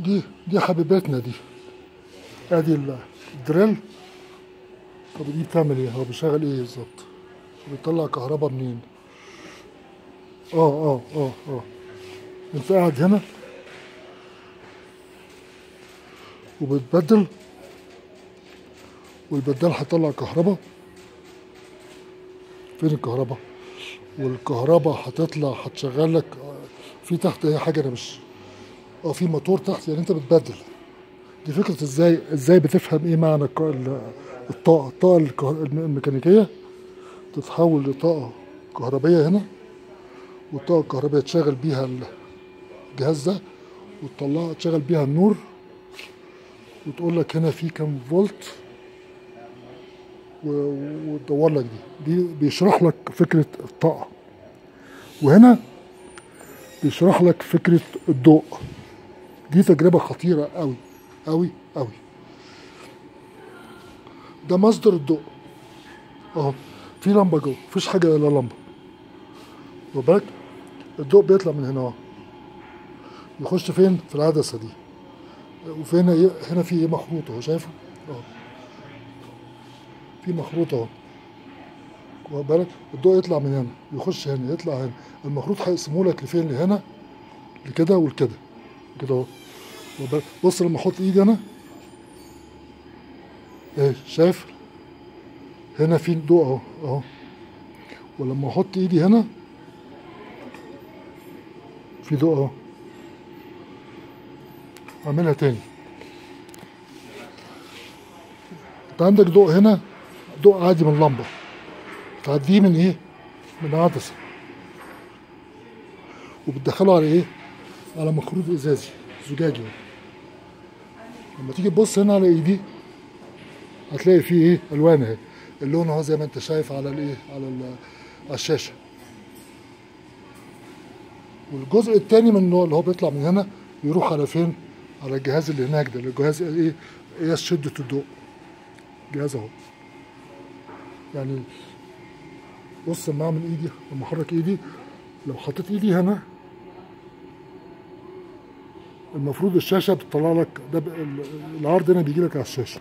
دي دي حبيبتنا دي ادي الدريل طب دي بتعمل ايه هو بيشغل ايه بالظبط بيطلع كهرباء منين اه اه اه اه انت قاعد هنا وبتبدل والبدال هيطلع كهرباء فين الكهرباء والكهرباء هتطلع هتشغل لك في تحت اي حاجه انا مش اه في موتور تحت يعني انت بتبدل دي فكره ازاي ازاي بتفهم ايه معنى الك- ال- الطاقه الطاقه الكه- الميكانيكيه تتحول لطاقه كهربائيه هنا والطاقه الكهربائيه تشغل بيها الجهاز ده وتطلع تشغل بيها النور وتقول لك هنا في كام فولت و- وتدور لك دي دي بيشرح لك فكره الطاقه وهنا بيشرح لك فكره الضوء دي تجربه خطيره قوي قوي قوي ده مصدر الضوء اهو في لمبه جوه مفيش حاجه الا لمبه واخد بالك الضوء بيطلع من هنا اهو يخش فين في العدسه دي وفي هنا ايه هنا في ايه مخروط اهو شايفه اهو في مخروط اهو واخد بالك الضوء يطلع من هنا يخش هنا يطلع هنا المخروط هيقسمه لك لفين لهنا لكده ولكده كده اهو واخد بالك؟ بص لما احط ايدي انا ايه شايف هنا في ضوء اهو اهو ولما احط ايدي هنا في ضوء اهو اعملها تاني انت عندك ضوء هنا ضوء عادي من لمبه تعديه من ايه من عدسه وبتدخله على ايه على مخروط ازازي زجاجي لما تيجي تبص هنا على ايدي هتلاقي فيه ايه الوان اهي اللون اهو زي ما انت شايف على الايه على ال- على الشاشه والجزء التاني من النوع اللي هو بيطلع من هنا يروح على فين على الجهاز اللي هناك ده الجهاز ايه قياس شده الضوء جهاز اهو يعني بص لما اعمل ايدي لما احرك ايدي لو حطيت ايدي هنا المفروض الشاشه بتطلع لك ده ب- ال- العرض هنا بيجي لك على الشاشه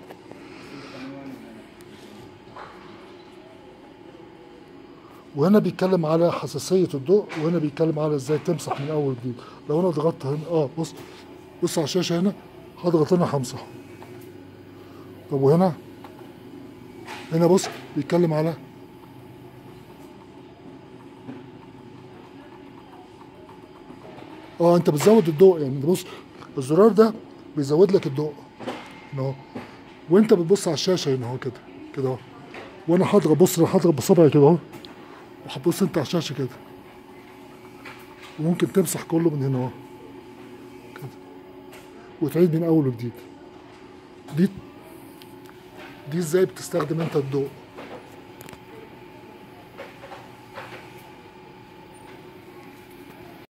وهنا بيتكلم على حساسيه الضوء وهنا بيتكلم على ازاي تمسح من اول وجديد لو انا ضغطت هنا اه بص بص على الشاشه هنا هضغط هنا همسح طب وهنا هنا بص بيتكلم على اه انت بتزود الضوء يعني بص الزرار ده بيزود لك الضوء هنا اهو وانت بتبص على الشاشه هنا اهو كده كده اهو وانا هضغط بص انا هضغط بصبعي كده اهو وهتبص انت على الشاشه كده وممكن تمسح كله من هنا اهو كده وتعيد من اول وجديد دي دي ازاي بتستخدم انت الضوء